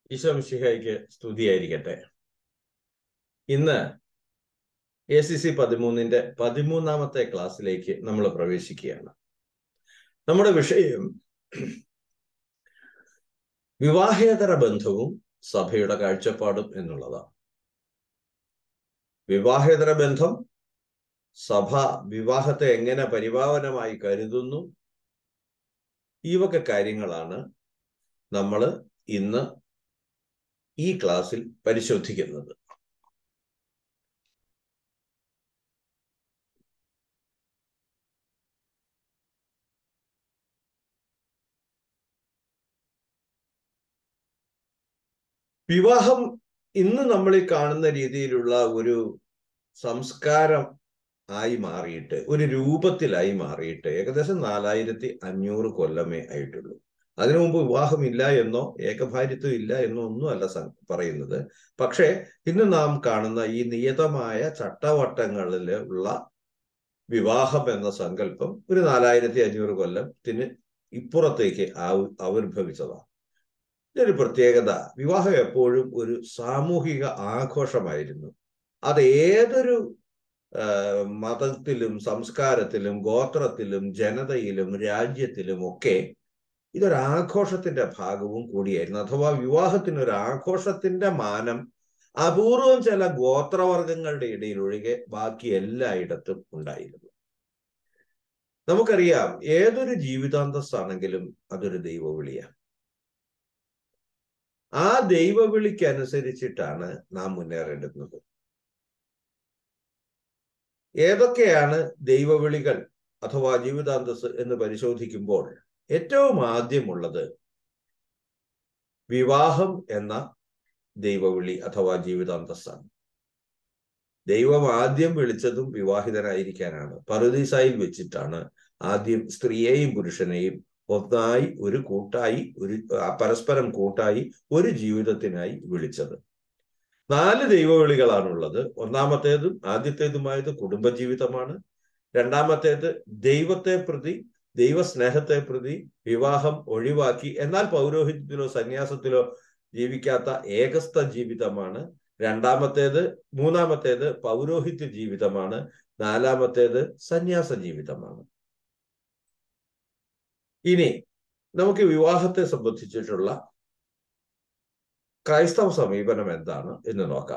ഈശോമിഷിഹായിക്ക് സ്തുതിയായിരിക്കട്ടെ ഇന്ന് A C C പതിമൂന്നിന്റെ പതിമൂന്നാമത്തെ ക്ലാസ്സിലേക്ക് നമ്മൾ പ്രവേശിക്കുകയാണ് നമ്മുടെ വിഷയം വിവാഹേതര ബന്ധവും സഭയുടെ കാഴ്ചപ്പാടും എന്നുള്ളതാണ് വിവാഹേതര ബന്ധം സഭ വിവാഹത്തെ എങ്ങനെ പരിഭാവനമായി കരുതുന്നു ഈ വക കാര്യങ്ങളാണ് നമ്മൾ ഇന്ന് ഈ ക്ലാസ്സിൽ പരിശോധിക്കുന്നത് വിവാഹം ഇന്ന് നമ്മൾ ഈ കാണുന്ന രീതിയിലുള്ള ഒരു സംസ്കാരം ആയി മാറിയിട്ട് ഒരു രൂപത്തിലായി മാറിയിട്ട് ഏകദേശം നാലായിരത്തി അഞ്ഞൂറ് കൊല്ലമേ ആയിട്ടുള്ളൂ അതിനു മുമ്പ് വിവാഹമില്ല എന്നോ ഏകഭാര്യത്വം ഇല്ല എന്നോ ഒന്നും അല്ല പറയുന്നത് പക്ഷേ ഇന്ന് നാം കാണുന്ന ഈ നിയതമായ ചട്ടവട്ടങ്ങളിൽ ഉള്ള വിവാഹം എന്ന സങ്കല്പം ഒരു നാലായിരത്തി അഞ്ഞൂറ് കൊല്ലത്തിന് ഇപ്പുറത്തേക്ക് ആവിർഭവിച്ചതാണ് ഇതൊരു പ്രത്യേകത വിവാഹം എപ്പോഴും ഒരു സാമൂഹിക ആഘോഷമായിരുന്നു അത് ഏതൊരു മതത്തിലും സംസ്കാരത്തിലും ഗോത്രത്തിലും ജനതയിലും രാജ്യത്തിലും ഒക്കെ ഇതൊരു ആഘോഷത്തിന്റെ ഭാഗവും കൂടിയായിരുന്നു അഥവാ വിവാഹത്തിന് ഒരു ആഘോഷത്തിന്റെ മാനം അപൂർവം ചില ഗോത്രവർഗങ്ങളുടെ ഇടയിൽ ഒഴികെ ബാക്കി എല്ലായിടത്തും ഉണ്ടായിരുന്നു നമുക്കറിയാം ഏതൊരു ജീവിതാന്തസ്സാണെങ്കിലും അതൊരു ദൈവവിളിയാണ് ആ ദൈവവിളിക്കനുസരിച്ചിട്ടാണ് നാം മുന്നേറേണ്ടുന്നത് ഏതൊക്കെയാണ് ദൈവവിളികൾ അഥവാ ജീവിതാന്തസ് എന്ന് പരിശോധിക്കുമ്പോൾ ഏറ്റവും ആദ്യമുള്ളത് വിവാഹം എന്ന ദൈവവിളി അഥവാ ജീവിതാന്തസ്സാണ് ദൈവം ആദ്യം വിളിച്ചതും വിവാഹിതനായിരിക്കാനാണ് പറുദീസായിൽ വെച്ചിട്ടാണ് ആദ്യം സ്ത്രീയെയും പുരുഷനെയും ഒന്നായി ഒരു കൂട്ടായി ഒരു പരസ്പരം കൂട്ടായി ഒരു ജീവിതത്തിനായി വിളിച്ചത് നാല് ദൈവവിളികളാണുള്ളത് ഒന്നാമത്തേതും ആദ്യത്തേതുമായത് കുടുംബജീവിതമാണ് രണ്ടാമത്തേത് ദൈവത്തെ പ്രതി ദൈവസ്നേഹത്തെ പ്രതി വിവാഹം ഒഴിവാക്കി എന്നാൽ പൗരോഹിത്യത്തിലോ സന്യാസത്തിലോ ജീവിക്കാത്ത ഏകസ്ഥ ജീവിതമാണ് രണ്ടാമത്തേത് മൂന്നാമത്തേത് പൗരോഹിത്യ ജീവിതമാണ് നാലാമത്തേത് സന്യാസ ജീവിതമാണ് ഇനി നമുക്ക് വിവാഹത്തെ സംബന്ധിച്ചിട്ടുള്ള ക്രൈസ്തവ സമീപനം എന്താണ് എന്ന് നോക്കാം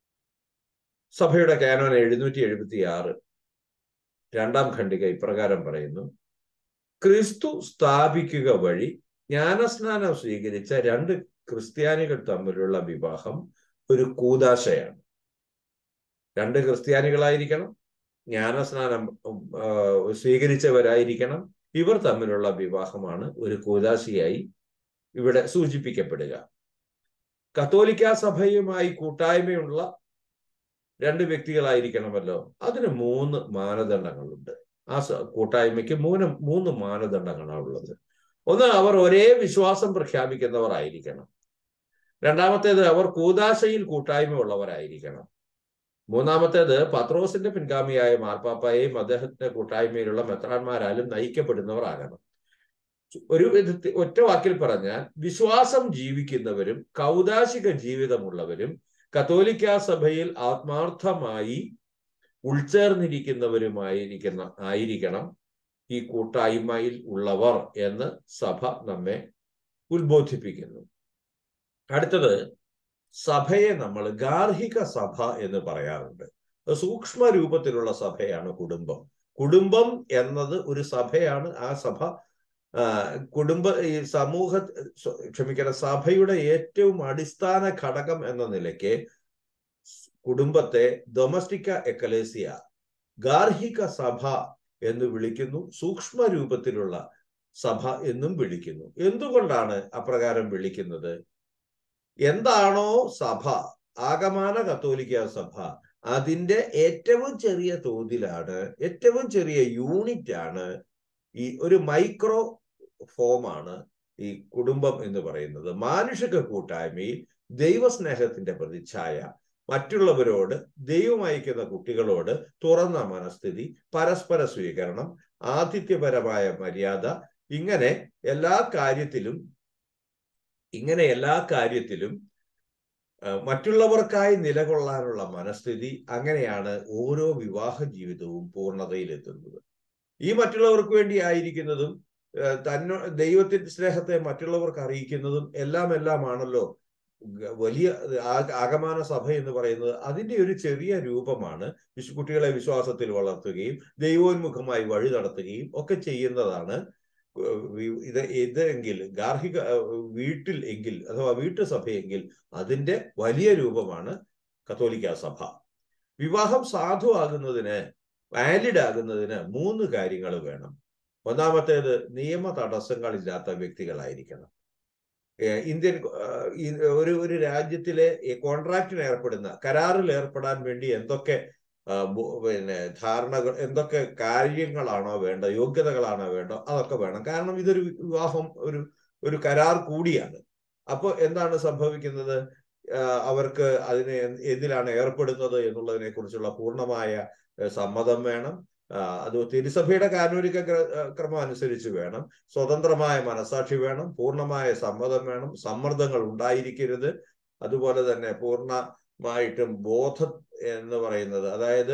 സഭയുടെ കാനോൻ എഴുന്നൂറ്റി എഴുപത്തി ആറ് രണ്ടാം ഖണ്ഡിക ഇപ്രകാരം പറയുന്നു ക്രിസ്തു സ്ഥാപിക്കുക വഴി ജ്ഞാനസ്നാനം സ്വീകരിച്ച രണ്ട് ക്രിസ്ത്യാനികൾ തമ്മിലുള്ള വിവാഹം ഒരു കൂതാശയാണ് രണ്ട് ക്രിസ്ത്യാനികളായിരിക്കണം ജ്ഞാനസ്നാനം സ്വീകരിച്ചവരായിരിക്കണം ഇവർ തമ്മിലുള്ള വിവാഹമാണ് ഒരു കൂതാശയായി ഇവിടെ സൂചിപ്പിക്കപ്പെടുക കത്തോലിക്ക സഭയുമായി കൂട്ടായ്മയുള്ള രണ്ട് വ്യക്തികളായിരിക്കണമല്ലോ അതിന് മൂന്ന് മാനദണ്ഡങ്ങളുണ്ട് ആ കൂട്ടായ്മയ്ക്ക് മൂന്ന് മൂന്ന് മാനദണ്ഡങ്ങളാണ് ഉള്ളത് ഒന്ന് അവർ ഒരേ വിശ്വാസം പ്രഖ്യാപിക്കുന്നവർ ആയിരിക്കണം രണ്ടാമത്തേത് അവർ കൂതാശയിൽ കൂട്ടായ്മ ഉള്ളവരായിരിക്കണം മൂന്നാമത്തേത് പത്രോസിന്റെ പിൻഗാമിയായ മാർപ്പാപ്പായെയും അദ്ദേഹത്തിന്റെ കൂട്ടായ്മയിലുള്ള മെത്രാന്മാരാലും നയിക്കപ്പെടുന്നവർ ആകണം ഒരു വിധത്തിൽ ഒറ്റ വാക്കിൽ പറഞ്ഞാൽ വിശ്വാസം ജീവിക്കുന്നവരും കൗതാശിക ജീവിതമുള്ളവരും കത്തോലിക്ക സഭയിൽ ആത്മാർത്ഥമായി ഉൾച്ചേർന്നിരിക്കുന്നവരുമായിരിക്കുന്ന ആയിരിക്കണം ഈ കൂട്ടായ്മയിൽ ഉള്ളവർ എന്ന് സഭ നമ്മെ ഉത്ബോധിപ്പിക്കുന്നു അടുത്തത് സഭയെ നമ്മൾ ഗാർഹിക സഭ എന്ന് പറയാറുണ്ട് സൂക്ഷ്മ രൂപത്തിലുള്ള സഭയാണ് കുടുംബം കുടുംബം എന്നത് ഒരു സഭയാണ് ആ സഭ കുടുംബ ഈ സമൂഹ ക്ഷമിക്കണം സഭയുടെ ഏറ്റവും അടിസ്ഥാന ഘടകം എന്ന നിലയ്ക്ക് കുടുംബത്തെ ഡൊമസ്റ്റിക്ക എക്കലേസിയ ഗാർഹിക സഭ എന്ന് വിളിക്കുന്നു സൂക്ഷ്മ രൂപത്തിലുള്ള സഭ എന്നും വിളിക്കുന്നു എന്തുകൊണ്ടാണ് അപ്രകാരം വിളിക്കുന്നത് എന്താണോ സഭ ആഗമാന കത്തോലിക്ക സഭ അതിന്റെ ഏറ്റവും ചെറിയ തോതിലാണ് ഏറ്റവും ചെറിയ യൂണിറ്റ് ആണ് ഈ ഒരു മൈക്രോ ഫോമാണ് ഈ കുടുംബം എന്ന് പറയുന്നത് മാനുഷിക കൂട്ടായ്മയിൽ ദൈവസ്നേഹത്തിന്റെ പ്രതിച്ഛായ മറ്റുള്ളവരോട് ദൈവം അയക്കുന്ന കുട്ടികളോട് തുറന്ന മനസ്ഥിതി പരസ്പര സ്വീകരണം ആതിഥ്യപരമായ മര്യാദ ഇങ്ങനെ എല്ലാ കാര്യത്തിലും ഇങ്ങനെ എല്ലാ കാര്യത്തിലും മറ്റുള്ളവർക്കായി നിലകൊള്ളാനുള്ള മനസ്ഥിതി അങ്ങനെയാണ് ഓരോ വിവാഹ ജീവിതവും പൂർണ്ണതയിലെത്തുന്നത് ഈ മറ്റുള്ളവർക്ക് വേണ്ടി ആയിരിക്കുന്നതും തന്നോ ദൈവത്തിന്റെ സ്നേഹത്തെ മറ്റുള്ളവർക്ക് അറിയിക്കുന്നതും എല്ലാം എല്ലാമാണല്ലോ വലിയ ആഗമാന സഭ എന്ന് പറയുന്നത് അതിന്റെ ഒരു ചെറിയ രൂപമാണ് വിശു കുട്ടികളെ വിശ്വാസത്തിൽ വളർത്തുകയും ദൈവോന്മുഖമായി വഴി നടത്തുകയും ഒക്കെ ചെയ്യുന്നതാണ് ഇത് ഇതെങ്കിൽ ഗാർഹിക വീട്ടിൽ എങ്കിൽ അഥവാ വീട്ടുസഭയെങ്കിൽ അതിന്റെ വലിയ രൂപമാണ് കത്തോലിക്ക സഭ വിവാഹം സാധുവാകുന്നതിന് വാലിഡ് ആകുന്നതിന് മൂന്ന് കാര്യങ്ങൾ വേണം ഒന്നാമത്തേത് നിയമ തടസ്സങ്ങളില്ലാത്ത വ്യക്തികളായിരിക്കണം ഇന്ത്യൻ ഒരു ഒരു രാജ്യത്തിലെ കോൺട്രാക്റ്റിന് ഏർപ്പെടുന്ന കരാറിൽ ഏർപ്പെടാൻ വേണ്ടി എന്തൊക്കെ പിന്നെ ധാരണകൾ എന്തൊക്കെ കാര്യങ്ങളാണോ വേണ്ട യോഗ്യതകളാണോ വേണ്ടോ അതൊക്കെ വേണം കാരണം ഇതൊരു വിവാഹം ഒരു ഒരു കരാർ കൂടിയാണ് അപ്പോൾ എന്താണ് സംഭവിക്കുന്നത് അവർക്ക് അതിന് എന്തിലാണ് ഏർപ്പെടുന്നത് എന്നുള്ളതിനെ കുറിച്ചുള്ള പൂർണ്ണമായ സമ്മതം വേണം അത് തിരുസഭയുടെ കാനൂരിക ക്രമം അനുസരിച്ച് വേണം സ്വതന്ത്രമായ മനസാക്ഷി വേണം പൂർണ്ണമായ സമ്മതം വേണം സമ്മർദ്ദങ്ങൾ ഉണ്ടായിരിക്കരുത് അതുപോലെ തന്നെ പൂർണ്ണമായിട്ടും ബോധം എന്ന് പറയുന്നത് അതായത്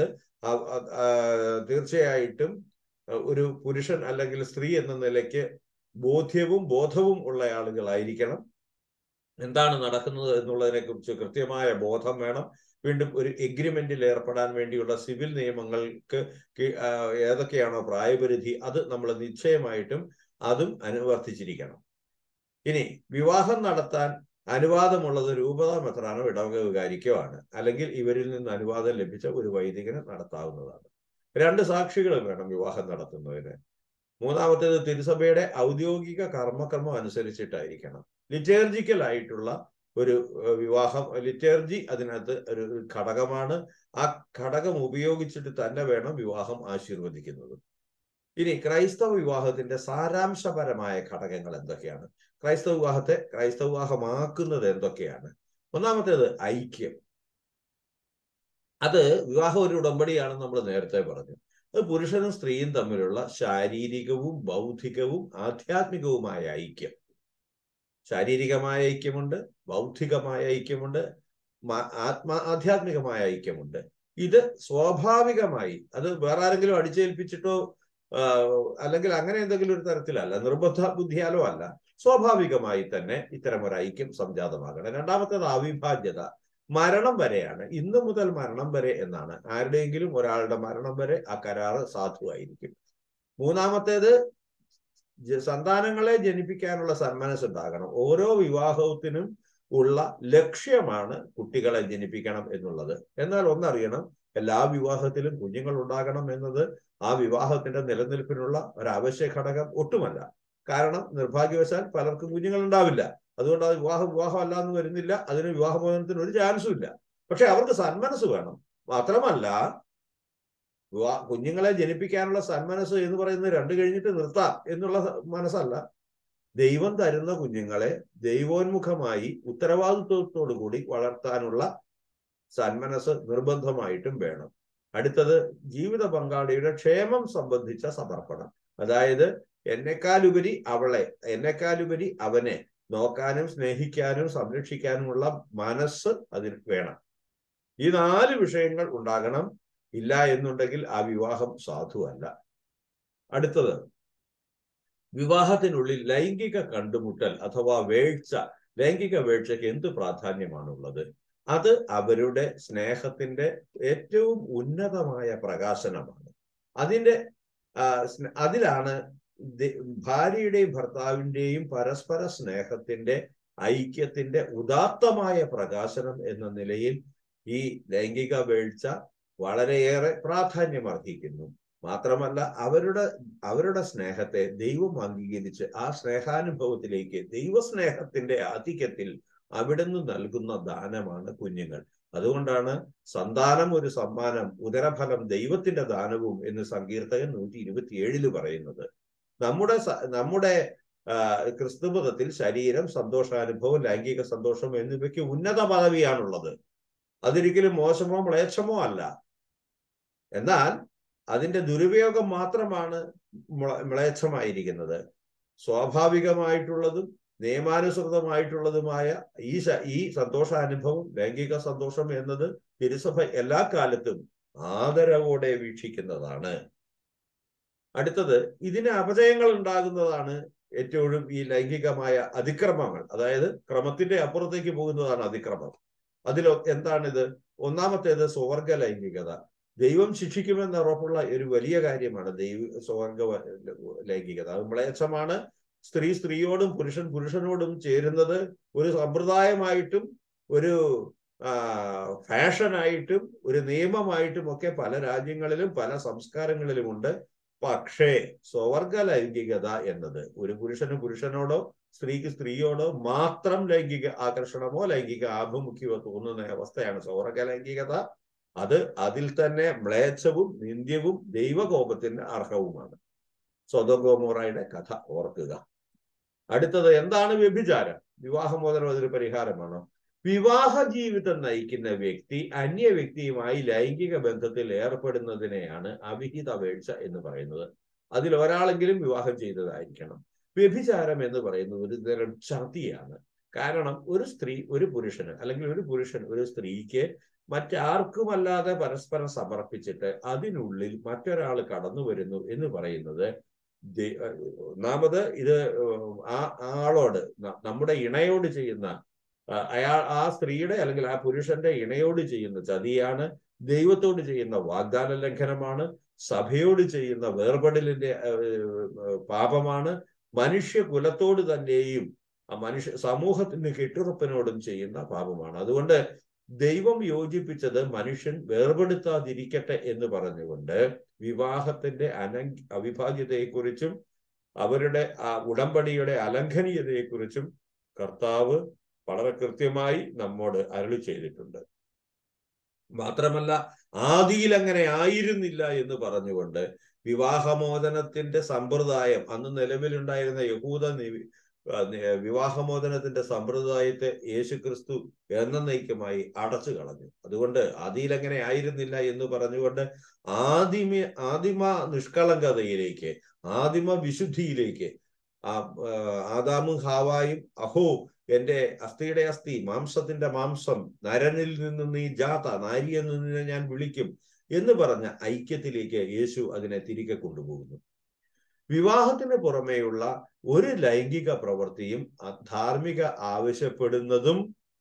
തീർച്ചയായിട്ടും ഒരു പുരുഷൻ അല്ലെങ്കിൽ സ്ത്രീ എന്ന നിലയ്ക്ക് ബോധ്യവും ബോധവും ഉള്ള ആളുകളായിരിക്കണം എന്താണ് നടക്കുന്നത് എന്നുള്ളതിനെ കുറിച്ച് കൃത്യമായ ബോധം വേണം വീണ്ടും ഒരു എഗ്രിമെന്റിൽ ഏർപ്പെടാൻ വേണ്ടിയുള്ള സിവിൽ നിയമങ്ങൾക്ക് ഏതൊക്കെയാണോ പ്രായപരിധി അത് നമ്മൾ നിശ്ചയമായിട്ടും അതും അനുവർത്തിച്ചിരിക്കണം ഇനി വിവാഹം നടത്താൻ അനുവാദമുള്ളത് രൂപതാ മെത്രാനോ ഇടവക വികാരിക്കോ ആണ് അല്ലെങ്കിൽ ഇവരിൽ നിന്ന് അനുവാദം ലഭിച്ച ഒരു വൈദികന് നടത്താവുന്നതാണ് രണ്ട് സാക്ഷികൾ വേണം വിവാഹം നടത്തുന്നതിന് മൂന്നാമത്തേത് തിരുസഭയുടെ ഔദ്യോഗിക കർമ്മക്രമം അനുസരിച്ചിട്ടായിരിക്കണം ലിറ്റേർജിക്കൽ ആയിട്ടുള്ള ഒരു വിവാഹം ലിറ്റേർജി അതിനകത്ത് ഒരു ഘടകമാണ് ആ ഘടകം ഉപയോഗിച്ചിട്ട് തന്നെ വേണം വിവാഹം ആശീർവദിക്കുന്നത് ഇനി ക്രൈസ്തവ വിവാഹത്തിന്റെ സാരാംശപരമായ ഘടകങ്ങൾ എന്തൊക്കെയാണ് ക്രൈസ്തവ വിവാഹത്തെ ക്രൈസ്തവ വിവാഹമാക്കുന്നത് എന്തൊക്കെയാണ് ഒന്നാമത്തേത് ഐക്യം അത് വിവാഹം ഒരു ഉടമ്പടിയാണെന്ന് നമ്മൾ നേരത്തെ പറഞ്ഞു അത് പുരുഷനും സ്ത്രീയും തമ്മിലുള്ള ശാരീരികവും ബൗദ്ധികവും ആധ്യാത്മികവുമായ ഐക്യം ശാരീരികമായ ഐക്യമുണ്ട് ബൗദ്ധികമായ ഐക്യമുണ്ട് ആത്മാ ആധ്യാത്മികമായ ഐക്യമുണ്ട് ഇത് സ്വാഭാവികമായി അത് വേറെ ആരെങ്കിലും അടിച്ചേൽപ്പിച്ചിട്ടോ അല്ലെങ്കിൽ അങ്ങനെ എന്തെങ്കിലും ഒരു തരത്തിലല്ല നിർബന്ധ ബുദ്ധിയാലോ അല്ല സ്വാഭാവികമായി തന്നെ ഇത്തരം ഒരു ഐക്യം സംജാതമാകണം രണ്ടാമത്തേത് അവിഭാജ്യത മരണം വരെയാണ് ഇന്നു മുതൽ മരണം വരെ എന്നാണ് ആരുടെയെങ്കിലും ഒരാളുടെ മരണം വരെ ആ കരാറ് സാധുവായിരിക്കും മൂന്നാമത്തേത് സന്താനങ്ങളെ ജനിപ്പിക്കാനുള്ള സന്മനസ് ഉണ്ടാകണം ഓരോ വിവാഹത്തിനും ഉള്ള ലക്ഷ്യമാണ് കുട്ടികളെ ജനിപ്പിക്കണം എന്നുള്ളത് എന്നാൽ ഒന്നറിയണം എല്ലാ വിവാഹത്തിലും കുഞ്ഞുങ്ങൾ ഉണ്ടാകണം എന്നത് ആ വിവാഹത്തിന്റെ നിലനിൽപ്പിനുള്ള ഒരു അവശ്യ ഘടകം ഒട്ടുമല്ല കാരണം നിർഭാഗ്യവശാൽ പലർക്കും കുഞ്ഞുങ്ങൾ ഉണ്ടാവില്ല അതുകൊണ്ട് അത് വിവാഹം വിവാഹം അല്ല എന്ന് വരുന്നില്ല അതിന് വിവാഹമോചനത്തിന് ഒരു ചാൻസും ഇല്ല പക്ഷെ അവർക്ക് സന്മനസ് വേണം മാത്രമല്ല വിവാ കുഞ്ഞുങ്ങളെ ജനിപ്പിക്കാനുള്ള സന്മനസ് എന്ന് പറയുന്നത് രണ്ട് കഴിഞ്ഞിട്ട് നിർത്താം എന്നുള്ള മനസ്സല്ല ദൈവം തരുന്ന കുഞ്ഞുങ്ങളെ ദൈവോന്മുഖമായി ഉത്തരവാദിത്വത്തോടു കൂടി വളർത്താനുള്ള സന്മനസ് നിർബന്ധമായിട്ടും വേണം അടുത്തത് ജീവിത പങ്കാളിയുടെ ക്ഷേമം സംബന്ധിച്ച സമർപ്പണം അതായത് എന്നെക്കാളുപരി അവളെ എന്നെക്കാളുപരി അവനെ നോക്കാനും സ്നേഹിക്കാനും സംരക്ഷിക്കാനുമുള്ള മനസ്സ് അതിന് വേണം ഈ നാല് വിഷയങ്ങൾ ഉണ്ടാകണം ഇല്ല എന്നുണ്ടെങ്കിൽ ആ വിവാഹം സാധുവല്ല അടുത്തത് വിവാഹത്തിനുള്ളിൽ ലൈംഗിക കണ്ടുമുട്ടൽ അഥവാ വേഴ്ച ലൈംഗിക വേഴ്ചയ്ക്ക് എന്ത് പ്രാധാന്യമാണുള്ളത് അത് അവരുടെ സ്നേഹത്തിന്റെ ഏറ്റവും ഉന്നതമായ പ്രകാശനമാണ് അതിന്റെ അതിലാണ് ഭാര്യയുടെയും ഭർത്താവിന്റെയും പരസ്പര സ്നേഹത്തിന്റെ ഐക്യത്തിന്റെ ഉദാത്തമായ പ്രകാശനം എന്ന നിലയിൽ ഈ ലൈംഗിക വീഴ്ച വളരെയേറെ പ്രാധാന്യം അർഹിക്കുന്നു മാത്രമല്ല അവരുടെ അവരുടെ സ്നേഹത്തെ ദൈവം അംഗീകരിച്ച് ആ സ്നേഹാനുഭവത്തിലേക്ക് ദൈവസ്നേഹത്തിന്റെ ആധിക്യത്തിൽ അവിടുന്ന് നൽകുന്ന ദാനമാണ് കുഞ്ഞുങ്ങൾ അതുകൊണ്ടാണ് സന്താനം ഒരു സമ്മാനം ഉദരഫലം ദൈവത്തിന്റെ ദാനവും എന്ന് സങ്കീർത്തകൻ നൂറ്റി ഇരുപത്തിയേഴില് പറയുന്നത് നമ്മുടെ നമ്മുടെ ക്രിസ്തുമതത്തിൽ ശരീരം സന്തോഷാനുഭവം ലൈംഗിക സന്തോഷം എന്നിവയ്ക്ക് ഉന്നത പദവിയാണുള്ളത് അതൊരിക്കലും മോശമോ മ്ലേച്ഛമോ അല്ല എന്നാൽ അതിന്റെ ദുരുപയോഗം മാത്രമാണ് മ്ലേച്ഛമായിരിക്കുന്നത് സ്വാഭാവികമായിട്ടുള്ളതും നിയമാനുസൃതമായിട്ടുള്ളതുമായ ഈ ശ- ഈ സന്തോഷാനുഭവം ലൈംഗിക സന്തോഷം എന്നത് തിരുസഭ എല്ലാ കാലത്തും ആദരവോടെ വീക്ഷിക്കുന്നതാണ് അടുത്തത് ഇതിന് അപജയങ്ങൾ ഉണ്ടാകുന്നതാണ് ഏറ്റവും ഈ ലൈംഗികമായ അതിക്രമങ്ങൾ അതായത് ക്രമത്തിന്റെ അപ്പുറത്തേക്ക് പോകുന്നതാണ് അതിക്രമം അതിൽ എന്താണിത് ഒന്നാമത്തേത് സ്വർഗ ലൈംഗികത ദൈവം ശിക്ഷിക്കുമെന്ന് ഉറപ്പുള്ള ഒരു വലിയ കാര്യമാണ് ദൈവ സ്വർഗ ലൈംഗികത അത് മ്ലേച്ഛമാണ് സ്ത്രീ സ്ത്രീയോടും പുരുഷൻ പുരുഷനോടും ചേരുന്നത് ഒരു സമ്പ്രദായമായിട്ടും ഒരു ആ, ഫാഷനായിട്ടും ഒരു നിയമമായിട്ടും ഒക്കെ പല രാജ്യങ്ങളിലും പല സംസ്കാരങ്ങളിലുമുണ്ട് പക്ഷേ സ്വർഗ ലൈംഗികത എന്നത് ഒരു പുരുഷന് പുരുഷനോടോ സ്ത്രീക്ക് സ്ത്രീയോടോ മാത്രം ലൈംഗിക ആകർഷണമോ ലൈംഗിക ആഭിമുഖ്യമോ തോന്നുന്ന അവസ്ഥയാണ് സ്വർഗ ലൈംഗികത അത് അതിൽ തന്നെ മ്ലേച്ഛവും നിന്ദ്യവും ദൈവകോപത്തിന് അർഹവുമാണ് സ്വതഗോമോറയുടെ കഥ ഓർക്കുക അടുത്തത് എന്താണ് വ്യഭിചാരം വിവാഹമോചനം അതൊരു പരിഹാരമാണോ വിവാഹ ജീവിതം നയിക്കുന്ന വ്യക്തി അന്യ വ്യക്തിയുമായി ലൈംഗിക ബന്ധത്തിൽ ഏർപ്പെടുന്നതിനെയാണ് അവിഹിത വീഴ്ച എന്ന് പറയുന്നത് അതിൽ ഒരാളെങ്കിലും വിവാഹം ചെയ്തതായിരിക്കണം വ്യഭിചാരം എന്ന് പറയുന്നത് ഒരു തരം ചതിയാണ് കാരണം ഒരു സ്ത്രീ ഒരു പുരുഷന് അല്ലെങ്കിൽ ഒരു പുരുഷൻ ഒരു സ്ത്രീക്ക് മറ്റാർക്കുമല്ലാതെ പരസ്പരം സമർപ്പിച്ചിട്ട് അതിനുള്ളിൽ മറ്റൊരാൾ കടന്നു വരുന്നു എന്ന് പറയുന്നത് ദേ- ഒന്നാമത് ഇത് ആ ആളോട് ന- നമ്മുടെ ഇണയോട് ചെയ്യുന്ന ആ, അയാൾ ആ സ്ത്രീയുടെ അല്ലെങ്കിൽ ആ പുരുഷന്റെ ഇണയോട് ചെയ്യുന്ന ചതിയാണ് ദൈവത്തോട് ചെയ്യുന്ന വാഗ്ദാന ലംഘനമാണ് സഭയോട് ചെയ്യുന്ന വേർപെടലിന്റെ ആ, ആ, പാപമാണ് മനുഷ്യ കുലത്തോട് തന്നെയും ആ മനുഷ്യ സമൂഹത്തിന്റെ കെട്ടുറപ്പിനോടും ചെയ്യുന്ന പാപമാണ് അതുകൊണ്ട് ദൈവം യോജിപ്പിച്ചത് മനുഷ്യൻ വേർപെടുത്താതിരിക്കട്ടെ എന്ന് പറഞ്ഞുകൊണ്ട് വിവാഹത്തിന്റെ അന അവിഭാജ്യതയെക്കുറിച്ചും അവരുടെ ആ ഉടമ്പടിയുടെ അലംഘനീയതയെക്കുറിച്ചും കർത്താവ് വളരെ കൃത്യമായി നമ്മോട് അരുളി ചെയ്തിട്ടുണ്ട് മാത്രമല്ല ആദിയിൽ അങ്ങനെ ആയിരുന്നില്ല എന്ന് പറഞ്ഞുകൊണ്ട് വിവാഹമോചനത്തിന്റെ സമ്പ്രദായം അന്ന് നിലവിലുണ്ടായിരുന്ന യഹൂദ നിവി- ആ, നി- വിവാഹമോചനത്തിന്റെ സമ്പ്രദായത്തെ യേശുക്രിസ്തു എന്നേക്കുമായി അടച്ചു കളഞ്ഞു അതുകൊണ്ട് ആദിയിൽ അങ്ങനെ ആയിരുന്നില്ല എന്ന് പറഞ്ഞുകൊണ്ട് ആദിമ ആദിമ നിഷ്കളങ്കതയിലേക്ക് ആദിമ വിശുദ്ധിയിലേക്ക് ആ ആ, ആദാമും ഹാവായും അഹോ എന്റെ അസ്ഥിയുടെ അസ്ഥി മാംസത്തിന്റെ മാംസം നരനിൽ നിന്ന് നീ ജാത നാരിയിൽ നിന്ന് ഞാൻ വിളിക്കും എന്ന് പറഞ്ഞ ഐക്യത്തിലേക്ക് യേശു അതിനെ തിരികെ കൊണ്ടുപോകുന്നു വിവാഹത്തിന് പുറമേയുള്ള ഒരു ലൈംഗിക പ്രവൃത്തിയും അ- ധാർമ്മിക ആവശ്യപ്പെടുന്നതും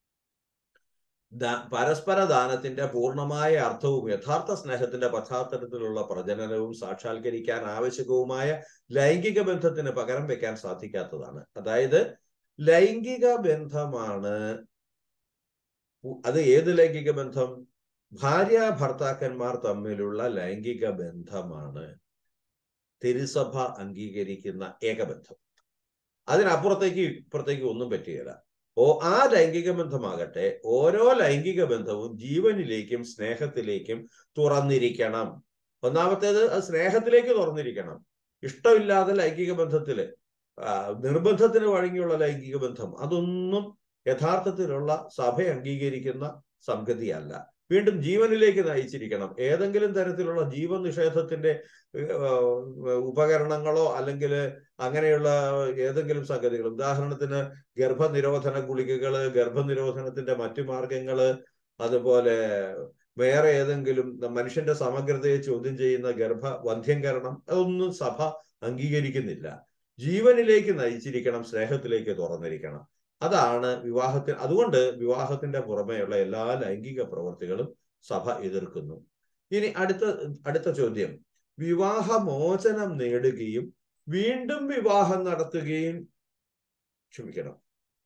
ദ- പരസ്പര ദാനത്തിന്റെ പൂർണ്ണമായ അർത്ഥവും യഥാർത്ഥ സ്നേഹത്തിന്റെ പശ്ചാത്തലത്തിലുള്ള പ്രജനനവും സാക്ഷാത്കരിക്കാൻ ആവശ്യകവുമായ ലൈംഗിക ബന്ധത്തിന് പകരം വെക്കാൻ സാധിക്കാത്തതാണ് അതായത് ലൈംഗിക ബന്ധമാണ് ഉ- അത് ഏത് ലൈംഗിക ബന്ധം ഭാര്യ ഭർത്താക്കന്മാർ തമ്മിലുള്ള ലൈംഗിക ബന്ധമാണ് തിരുസഭ അംഗീകരിക്കുന്ന ഏകബന്ധം അതിനപ്പുറത്തേക്ക് ഇപ്പുറത്തേക്ക് ഒന്നും പറ്റുകയില്ല ഓ ആ ലൈംഗിക ബന്ധമാകട്ടെ ഓരോ ലൈംഗിക ബന്ധവും ജീവനിലേക്കും സ്നേഹത്തിലേക്കും തുറന്നിരിക്കണം ഒന്നാമത്തേത് അത് സ്നേഹത്തിലേക്ക് തുറന്നിരിക്കണം ഇഷ്ടമില്ലാതെ ലൈംഗിക ബന്ധത്തില് ആ, നിർബന്ധത്തിന് വഴങ്ങിയുള്ള ലൈംഗിക ബന്ധം അതൊന്നും യഥാർത്ഥത്തിലുള്ള സഭ അംഗീകരിക്കുന്ന സംഗതിയല്ല വീണ്ടും ജീവനിലേക്ക് നയിച്ചിരിക്കണം ഏതെങ്കിലും തരത്തിലുള്ള ജീവനിഷേധത്തിന്റെ ഏഹ്, ഉപകരണങ്ങളോ അല്ലെങ്കിൽ അങ്ങനെയുള്ള ഏതെങ്കിലും സംഗതികൾ ഉദാഹരണത്തിന് ഗർഭനിരോധന ഗുളികകള് ഗർഭനിരോധനത്തിന്റെ മറ്റു മാർഗങ്ങള് അതുപോലെ വേറെ ഏതെങ്കിലും മനുഷ്യന്റെ സമഗ്രതയെ ചോദ്യം ചെയ്യുന്ന ഗർഭ വന്ധ്യംകരണം അതൊന്നും സഭ അംഗീകരിക്കുന്നില്ല ജീവനിലേക്ക് നയിച്ചിരിക്കണം സ്നേഹത്തിലേക്ക് തുറന്നിരിക്കണം അതാണ് വിവാഹത്തിന് അതുകൊണ്ട് വിവാഹത്തിന്റെ പുറമെയുള്ള എല്ലാ ലൈംഗിക പ്രവൃത്തികളും സഭ എതിർക്കുന്നു ഇനി അടുത്ത അടുത്ത ചോദ്യം വിവാഹമോചനം നേടുകയും വീണ്ടും വിവാഹം നടത്തുകയും ക്ഷമിക്കണം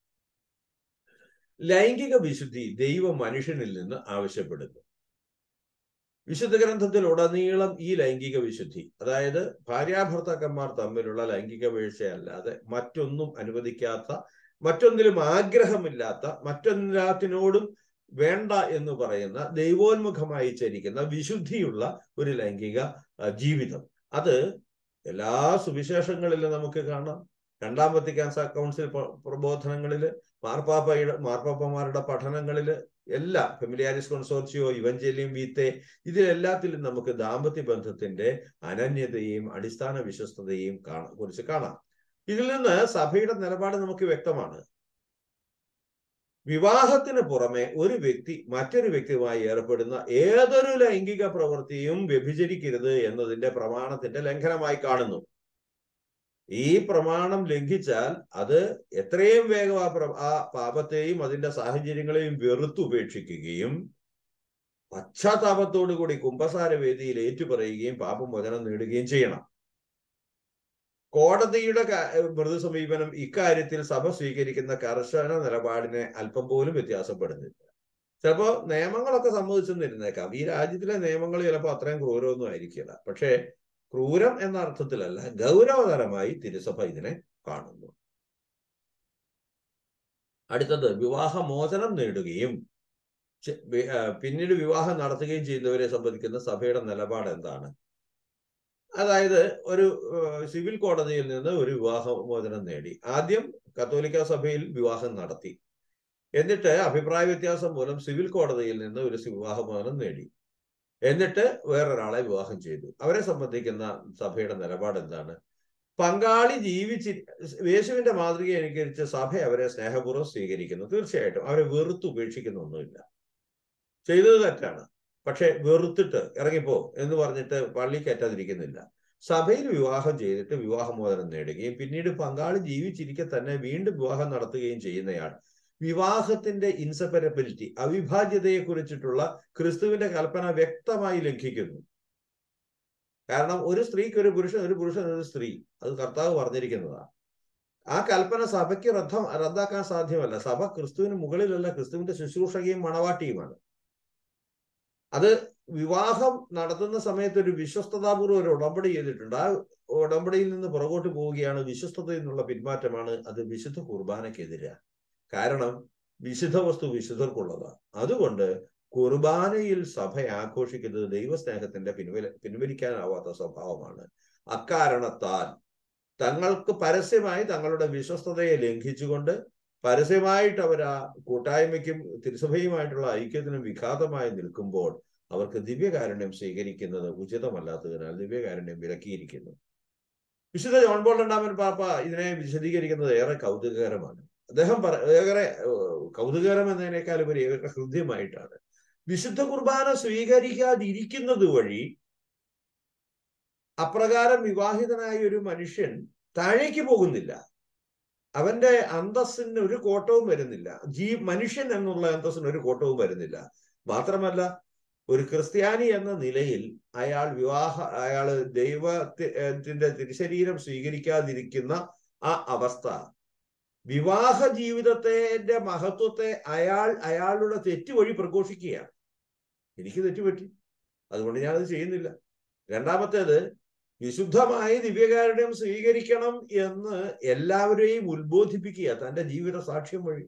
ലൈംഗിക വിശുദ്ധി ദൈവം മനുഷ്യനിൽ നിന്ന് ആവശ്യപ്പെടുന്നു വിശുദ്ധ ഗ്രന്ഥത്തിൽ ഉടനീളം ഈ ലൈംഗിക വിശുദ്ധി അതായത് ഭാര്യാഭർത്താക്കന്മാർ തമ്മിലുള്ള ലൈംഗിക വീഴ്ചയല്ലാതെ മറ്റൊന്നും അനുവദിക്കാത്ത മറ്റൊന്നിലും ആഗ്രഹമില്ലാത്ത മറ്റൊന്നിനോടും വേണ്ട എന്ന് പറയുന്ന ദൈവോന്മുഖമായി ചരിക്കുന്ന വിശുദ്ധിയുള്ള ഒരു ലൈംഗിക ആ, ജീവിതം അത് എല്ലാ സുവിശേഷങ്ങളിലും നമുക്ക് കാണാം രണ്ടാം വത്തിക്കാൻ സ- കൗൺസിൽ പ്ര- പ്രബോധനങ്ങളില് മാർപ്പാപ്പയുടെ മാർപ്പാപ്പമാരുടെ പഠനങ്ങളില് എല്ലാ ഫെമിലിയാരിസ് കോൺസോർച്ചിയോ ഇവഞ്ചലിയും വീത്തെ ഇതിലെല്ലാത്തിലും നമുക്ക് ദാമ്പത്യ ബന്ധത്തിന്റെ അനന്യതയും അടിസ്ഥാന വിശ്വസ്തതയും കാണ കുറിച്ച് കാണാം ഇതിൽ നിന്ന് സഭയുടെ നിലപാട് നമുക്ക് വ്യക്തമാണ് വിവാഹത്തിന് പുറമെ ഒരു വ്യക്തി മറ്റൊരു വ്യക്തിയുമായി ഏർപ്പെടുന്ന ഏതൊരു ലൈംഗിക പ്രവൃത്തിയും വ്യഭിചരിക്കരുത് എന്നതിന്റെ പ്രമാണത്തിന്റെ ലംഘനമായി കാണുന്നു ഈ പ്രമാണം ലംഘിച്ചാൽ അത് എത്രയും വേഗം ആ പ്ര- ആ പാപത്തെയും അതിന്റെ സാഹചര്യങ്ങളെയും വെറുത്തുപേക്ഷിക്കുകയും പശ്ചാത്താപത്തോടു കൂടി കുംഭസാര വേദിയിൽ ഏറ്റുപറയുകയും പാപമോചനം നേടുകയും ചെയ്യണം കോടതിയുടെ ക- മൃദു സമീപനം ഇക്കാര്യത്തിൽ സഭ സ്വീകരിക്കുന്ന കർശന നിലപാടിനെ അല്പം പോലും വ്യത്യാസപ്പെടുന്നില്ല ചിലപ്പോ നിയമങ്ങളൊക്കെ സമ്മതിച്ചെന്നിരുന്നേക്കാം ഈ രാജ്യത്തിലെ നിയമങ്ങൾ ചിലപ്പോൾ അത്രയും ക്രൂരമൊന്നും ആയിരിക്കില്ല പക്ഷേ ക്രൂരം എന്ന അർത്ഥത്തിലല്ല ഗൗരവതരമായി തിരുസഭ ഇതിനെ കാണുന്നു അടുത്തത് വിവാഹമോചനം നേടുകയും ചെ- വി- ആ, പിന്നീട് വിവാഹം നടത്തുകയും ചെയ്യുന്നവരെ സംബന്ധിക്കുന്ന സഭയുടെ നിലപാട് എന്താണ് അതായത് ഒരു ഏഹ്, സിവിൽ കോടതിയിൽ നിന്ന് ഒരു വിവാഹമോചനം നേടി ആദ്യം കത്തോലിക്ക സഭയിൽ വിവാഹം നടത്തി എന്നിട്ട് അഭിപ്രായ വ്യത്യാസം മൂലം സിവിൽ കോടതിയിൽ നിന്ന് ഒരു വിവാഹമോചനം നേടി എന്നിട്ട് വേറൊരാളെ വിവാഹം ചെയ്തു അവരെ സംബന്ധിക്കുന്ന സഭയുടെ നിലപാട് എന്താണ് പങ്കാളി ജീവിച്ചി യേശുവിന്റെ മാതൃക അനുകരിച്ച് സഭ അവരെ സ്നേഹപൂർവ്വം സ്വീകരിക്കുന്നു തീർച്ചയായിട്ടും അവരെ വെറുത്ത് ഉപേക്ഷിക്കുന്നൊന്നുമില്ല ചെയ്തത് തെറ്റാണ് പക്ഷെ വെറുത്തിട്ട് ഇറങ്ങിപ്പോ എന്ന് പറഞ്ഞിട്ട് പള്ളി കയറ്റാതിരിക്കുന്നില്ല സഭയിൽ വിവാഹം ചെയ്തിട്ട് വിവാഹമോചനം നേടുകയും പിന്നീട് പങ്കാളി ജീവിച്ചിരിക്കെ തന്നെ വീണ്ടും വിവാഹം നടത്തുകയും ചെയ്യുന്നയാൾ വിവാഹത്തിന്റെ ഇൻസെപ്പറബിലിറ്റി അവിഭാജ്യതയെ കുറിച്ചിട്ടുള്ള ക്രിസ്തുവിന്റെ കൽപ്പന വ്യക്തമായി ലംഘിക്കുന്നു കാരണം ഒരു സ്ത്രീക്ക് ഒരു പുരുഷൻ ഒരു പുരുഷൻ ഒരു സ്ത്രീ അത് കർത്താവ് പറഞ്ഞിരിക്കുന്നതാണ് ആ കൽപ്പന സഭയ്ക്ക് റദ്ദം റദ്ദാക്കാൻ സാധ്യമല്ല സഭ ക്രിസ്തുവിന് മുകളിലല്ല ക്രിസ്തുവിന്റെ ശുശ്രൂഷകയും മണവാട്ടിയുമാണ് അത് വിവാഹം നടത്തുന്ന സമയത്ത് ഒരു വിശ്വസ്തതാപൂർവ്വം ഒരു ഉടമ്പടി ചെയ്തിട്ടുണ്ട് ആ ഉടമ്പടിയിൽ നിന്ന് പുറകോട്ട് പോവുകയാണ് വിശ്വസ്തതയിൽ നിന്നുള്ള പിന്മാറ്റമാണ് അത് വിശുദ്ധ കുർബാനയ്ക്കെതിരാണ് കാരണം വിശുദ്ധ വസ്തു വിശുദ്ധർക്കുള്ളതാണ് അതുകൊണ്ട് കുർബാനയിൽ സഭ ആഘോഷിക്കുന്നത് ദൈവസ്നേഹത്തിന്റെ പിൻവലി പിൻവലിക്കാനാവാത്ത സ്വഭാവമാണ് അക്കാരണത്താൽ തങ്ങൾക്ക് പരസ്യമായി തങ്ങളുടെ വിശ്വസ്തതയെ ലംഘിച്ചുകൊണ്ട് പരസ്യമായിട്ട് അവർ ആ കൂട്ടായ്മയ്ക്കും തിരുസഭയുമായിട്ടുള്ള ഐക്യത്തിനും വിഘാതമായി നിൽക്കുമ്പോൾ അവർക്ക് ദിവ്യകാരുണ്യം സ്വീകരിക്കുന്നത് ഉചിതമല്ലാത്തതിനാൽ ദിവ്യകാരുണ്യം വിലക്കിയിരിക്കുന്നു വിശുദ്ധ ജോൺ പോൾ രണ്ടാമൻ പാപ്പ ഇതിനെ വിശദീകരിക്കുന്നത് ഏറെ കൗതുകകരമാണ് അദ്ദേഹം പറ ഏറെ ഏഹ്, കൗതുകകരം എന്നതിനേക്കാൾ ഉപരി ഏറെ ഹൃദ്യമായിട്ടാണ് വിശുദ്ധ കുർബാന സ്വീകരിക്കാതിരിക്കുന്നത് വഴി അപ്രകാരം വിവാഹിതനായ ഒരു മനുഷ്യൻ താഴേക്ക് പോകുന്നില്ല അവന്റെ അന്തസ്സിന് ഒരു കോട്ടവും വരുന്നില്ല ജീ മനുഷ്യൻ എന്നുള്ള അന്തസ്സിന് ഒരു കോട്ടവും വരുന്നില്ല മാത്രമല്ല ഒരു ക്രിസ്ത്യാനി എന്ന നിലയിൽ അയാൾ വിവാഹ അയാൾ ദൈവത്തിന്റെ തിരുശരീരം സ്വീകരിക്കാതിരിക്കുന്ന ആ അവസ്ഥ വിവാഹ ജീവിതത്തിന്റെ മഹത്വത്തെ അയാൾ അയാളുടെ തെറ്റ് വഴി പ്രഘോഷിക്കുകയാണ് എനിക്ക് തെറ്റുപറ്റി അതുകൊണ്ട് ഞാനത് ചെയ്യുന്നില്ല രണ്ടാമത്തേത് വിശുദ്ധമായി ദിവ്യകാരുണ്യം സ്വീകരിക്കണം എന്ന് എല്ലാവരെയും ഉത്ബോധിപ്പിക്കുക തന്റെ ജീവിത സാക്ഷ്യം വഴി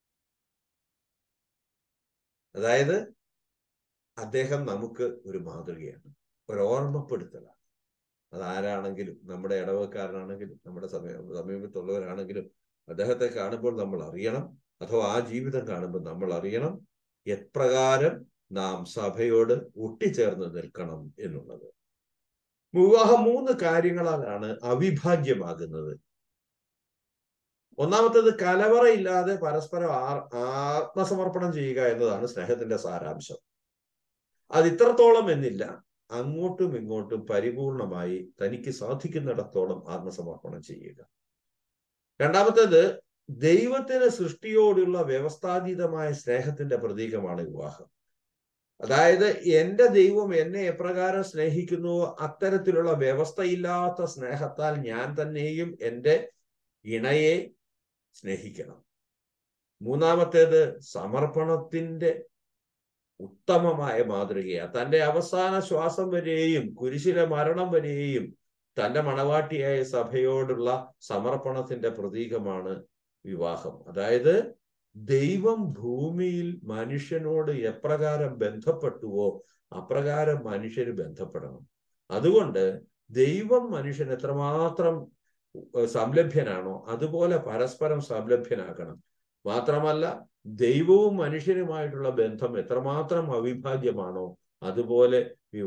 അതായത് അദ്ദേഹം നമുക്ക് ഒരു മാതൃകയാണ് ഒരു ഓർമ്മപ്പെടുത്തലാണ് അതാരാണെങ്കിലും നമ്മുടെ ഇടവക്കാരനാണെങ്കിലും നമ്മുടെ സമയ സമീപത്തുള്ളവരാണെങ്കിലും അദ്ദേഹത്തെ കാണുമ്പോൾ നമ്മൾ അറിയണം അഥവാ ആ ജീവിതം കാണുമ്പോൾ നമ്മൾ അറിയണം എപ്രകാരം നാം സഭയോട് ഒട്ടിച്ചേർന്ന് നിൽക്കണം എന്നുള്ളത് വിവാഹം മൂന്ന് കാര്യങ്ങളാലാണ് അവിഭാജ്യമാകുന്നത് ഒന്നാമത്തേത് കലവറയില്ലാതെ പരസ്പരം ആ- ആത്മസമർപ്പണം ചെയ്യുക എന്നതാണ് സ്നേഹത്തിന്റെ സാരാംശം അത് ഇത്രത്തോളം എന്നില്ല അങ്ങോട്ടും ഇങ്ങോട്ടും പരിപൂർണമായി തനിക്ക് സാധിക്കുന്നിടത്തോളം ആത്മസമർപ്പണം ചെയ്യുക രണ്ടാമത്തേത് ദൈവത്തിന് സൃഷ്ടിയോടുള്ള വ്യവസ്ഥാതീതമായ സ്നേഹത്തിന്റെ പ്രതീകമാണ് വിവാഹം അതായത് എന്റെ ദൈവം എന്നെ എപ്രകാരം സ്നേഹിക്കുന്നുവോ അത്തരത്തിലുള്ള വ്യവസ്ഥയില്ലാത്ത സ്നേഹത്താൽ ഞാൻ തന്നെയും എൻ്റെ ഇണയെ സ്നേഹിക്കണം മൂന്നാമത്തേത് സമർപ്പണത്തിന്റെ ഉത്തമമായ മാതൃകയാണ് തന്റെ അവസാന ശ്വാസം വരെയും കുരിശിലെ മരണം വരെയും തന്റെ മണവാട്ടിയായ സഭയോടുള്ള സമർപ്പണത്തിന്റെ പ്രതീകമാണ് വിവാഹം അതായത് ദൈവം ഭൂമിയിൽ മനുഷ്യനോട് എപ്രകാരം ബന്ധപ്പെട്ടുവോ അപ്രകാരം മനുഷ്യന് ബന്ധപ്പെടണം അതുകൊണ്ട് ദൈവം മനുഷ്യൻ എത്രമാത്രം ഏഹ് സംലഭ്യനാണോ അതുപോലെ പരസ്പരം സംലഭ്യനാക്കണം മാത്രമല്ല ദൈവവും മനുഷ്യനുമായിട്ടുള്ള ബന്ധം എത്രമാത്രം അവിഭാജ്യമാണോ അതുപോലെ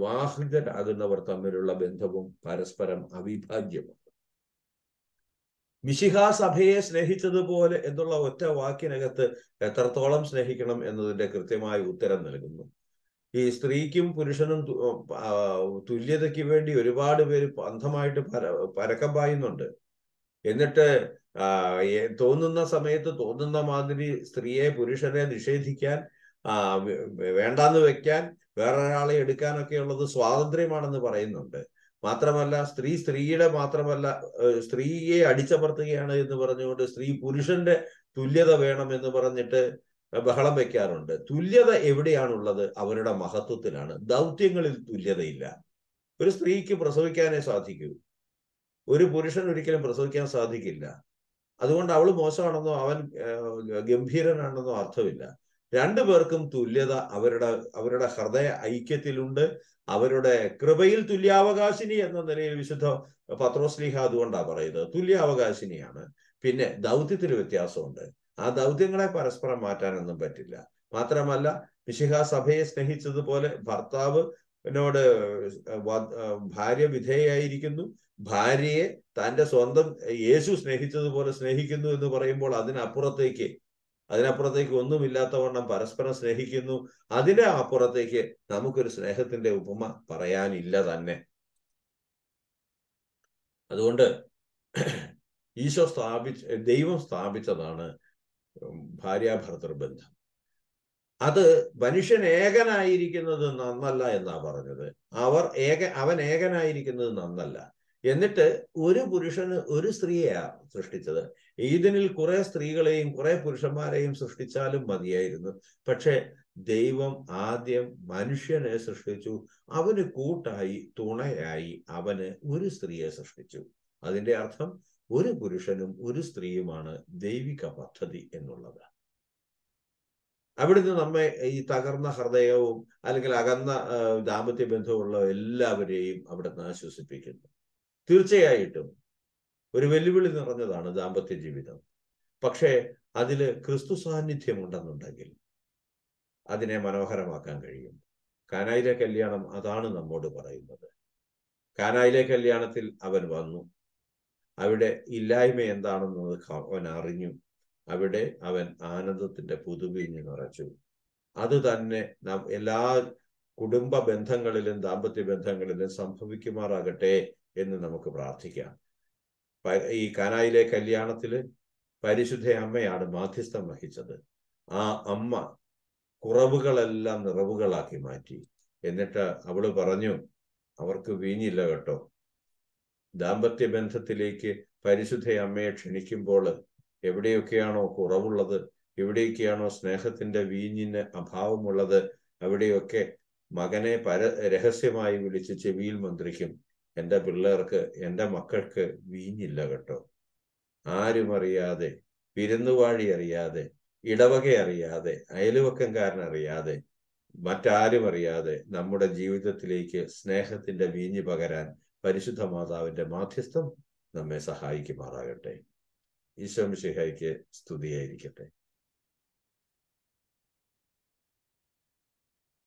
വിവാഹിതരാകുന്നവർ തമ്മിലുള്ള ബന്ധവും പരസ്പരം അവിഭാജ്യമാണ് മിശിഹ സഭയെ സ്നേഹിച്ചതുപോലെ എന്നുള്ള ഒറ്റ വാക്കിനകത്ത് എത്രത്തോളം സ്നേഹിക്കണം എന്നതിന്റെ കൃത്യമായ ഉത്തരം നൽകുന്നു ഈ സ്ത്രീക്കും പുരുഷനും തു- ആ, തുല്യതയ്ക്ക് വേണ്ടി ഒരുപാട് പേര് അന്ധമായിട്ട് പര പരക്കം പായുന്നുണ്ട് എന്നിട്ട് ആ, ഏ- തോന്നുന്ന സമയത്ത് തോന്നുന്ന മാതിരി സ്ത്രീയെ പുരുഷനെ നിഷേധിക്കാൻ ആ, വേ- വേണ്ടാന്ന് വെക്കാൻ വേറൊരാളെ എടുക്കാനൊക്കെ ഉള്ളത് സ്വാതന്ത്ര്യമാണെന്ന് പറയുന്നുണ്ട് മാത്രമല്ല സ്ത്രീ സ്ത്രീയുടെ മാത്രമല്ല ഏഹ് സ്ത്രീയെ അടിച്ചമർത്തുകയാണ് എന്ന് പറഞ്ഞുകൊണ്ട് സ്ത്രീ പുരുഷന്റെ തുല്യത വേണം എന്ന് പറഞ്ഞിട്ട് ബഹളം വെക്കാറുണ്ട് തുല്യത എവിടെയാണുള്ളത് അവരുടെ മഹത്വത്തിലാണ് ദൗത്യങ്ങളിൽ തുല്യതയില്ല ഒരു സ്ത്രീക്ക് പ്രസവിക്കാനേ സാധിക്കൂ ഒരു പുരുഷൻ ഒരിക്കലും പ്രസവിക്കാൻ സാധിക്കില്ല അതുകൊണ്ട് അവൾ മോശമാണെന്നോ അവൻ ഏഹ്, ഗംഭീരനാണെന്നോ അർത്ഥമില്ല രണ്ടു പേർക്കും തുല്യത അവരുടെ അവരുടെ ഹൃദയ ഐക്യത്തിലുണ്ട് അവരുടെ കൃപയിൽ തുല്യാവകാശിനി എന്ന നിലയിൽ വിശുദ്ധ പത്രോസ്ലിഹ അതുകൊണ്ടാണ് പറയുന്നത് തുല്യാവകാശിനിയാണ് പിന്നെ ദൗത്യത്തിൽ വ്യത്യാസമുണ്ട് ആ ദൗത്യങ്ങളെ പരസ്പരം മാറ്റാനൊന്നും പറ്റില്ല മാത്രമല്ല മിശിഹ സഭയെ സ്നേഹിച്ചതുപോലെ ഭർത്താവ് എന്നോട് വ- ഭാര്യ വിധേയായിരിക്കുന്നു ഭാര്യയെ തന്റെ സ്വന്തം യേശു സ്നേഹിച്ചതുപോലെ സ്നേഹിക്കുന്നു എന്ന് പറയുമ്പോൾ അതിനപ്പുറത്തേക്ക് അതിനപ്പുറത്തേക്ക് ഒന്നുമില്ലാത്തവണ്ണം പരസ്പരം സ്നേഹിക്കുന്നു അതിന്റെ അപ്പുറത്തേക്ക് നമുക്കൊരു സ്നേഹത്തിന്റെ ഉപമ പറയാനില്ല തന്നെ അതുകൊണ്ട് ഈശോ സ്ഥാപിച്ച ദൈവം സ്ഥാപിച്ചതാണ് ഭാര്യാഭർത്തൃ ബന്ധം അത് മനുഷ്യൻ ഏകനായിരിക്കുന്നത് നന്നല്ല എന്നാ പറഞ്ഞത് അവർ ഏക അവൻ ഏകനായിരിക്കുന്നത് നന്നല്ല എന്നിട്ട് ഒരു പുരുഷന് ഒരു സ്ത്രീയെയാ സൃഷ്ടിച്ചത് ഈദിനിൽ കുറെ സ്ത്രീകളെയും കുറെ പുരുഷന്മാരെയും സൃഷ്ടിച്ചാലും മതിയായിരുന്നു പക്ഷെ ദൈവം ആദ്യം മനുഷ്യനെ സൃഷ്ടിച്ചു അവന് കൂട്ടായി തുണയായി അവന് ഒരു സ്ത്രീയെ സൃഷ്ടിച്ചു അതിന്റെ അർത്ഥം ഒരു പുരുഷനും ഒരു സ്ത്രീയുമാണ് ദൈവിക പദ്ധതി എന്നുള്ളത് അവിടുന്ന് നമ്മെ ഈ തകർന്ന ഹൃദയവും അല്ലെങ്കിൽ അകന്ന ആ, ദാമ്പത്യ ബന്ധമുള്ള എല്ലാവരെയും അവിടുന്ന് ആശ്വസിപ്പിക്കുന്നു തീർച്ചയായിട്ടും ഒരു വെല്ലുവിളി നിറഞ്ഞതാണ് ദാമ്പത്യ ജീവിതം പക്ഷേ അതില് ക്രിസ്തു സാന്നിധ്യം ഉണ്ടെന്നുണ്ടെങ്കിൽ അതിനെ മനോഹരമാക്കാൻ കഴിയും കാനായിലെ കല്യാണം അതാണ് നമ്മോട് പറയുന്നത് കാനായിലെ കല്യാണത്തിൽ അവൻ വന്നു അവിടെ ഇല്ലായ്മ എന്താണെന്നത് ക- അവൻ അറിഞ്ഞു അവിടെ അവൻ ആനന്ദത്തിന്റെ പുതുവീഞ്ഞ് നിറച്ചു അത് തന്നെ നാം എല്ലാ കുടുംബ ബന്ധങ്ങളിലും ദാമ്പത്യ ബന്ധങ്ങളിലും സംഭവിക്കുമാറാകട്ടെ എന്ന് നമുക്ക് പ്രാർത്ഥിക്കാം പ- ഈ കാനായിലെ കല്യാണത്തില് പരിശുദ്ധ അമ്മയാണ് മാധ്യസ്ഥം വഹിച്ചത് ആ അമ്മ കുറവുകളെല്ലാം നിറവുകളാക്കി മാറ്റി എന്നിട്ട് അവള് പറഞ്ഞു അവർക്ക് വീഞ്ഞില്ല കേട്ടോ ദാമ്പത്യ ബന്ധത്തിലേക്ക് പരിശുദ്ധ അമ്മയെ ക്ഷണിക്കുമ്പോൾ എവിടെയൊക്കെയാണോ കുറവുള്ളത് എവിടെയൊക്കെയാണോ സ്നേഹത്തിന്റെ വീഞ്ഞിന് അഭാവമുള്ളത് അവിടെയൊക്കെ മകനെ പര രഹസ്യമായി വിളിച്ച് ചെവിയിൽ മന്ത്രിക്കും എൻ്റെ പിള്ളേർക്ക് എൻ്റെ മക്കൾക്ക് വീഞ്ഞില്ല കേട്ടോ ആരും അറിയാതെ വിരുന്നുവാഴി അറിയാതെ ഇടവക അറിയാതെ അയൽവക്കംകാരൻ അറിയാതെ മറ്റാരും അറിയാതെ നമ്മുടെ ജീവിതത്തിലേക്ക് സ്നേഹത്തിന്റെ വീഞ്ഞ് പകരാൻ പരിശുദ്ധ മാതാവിന്റെ മാധ്യസ്ഥം നമ്മെ സഹായിക്കുമാറാകട്ടെ ഈശോ മിശിഹായ്ക്ക് സ്തുതിയായിരിക്കട്ടെ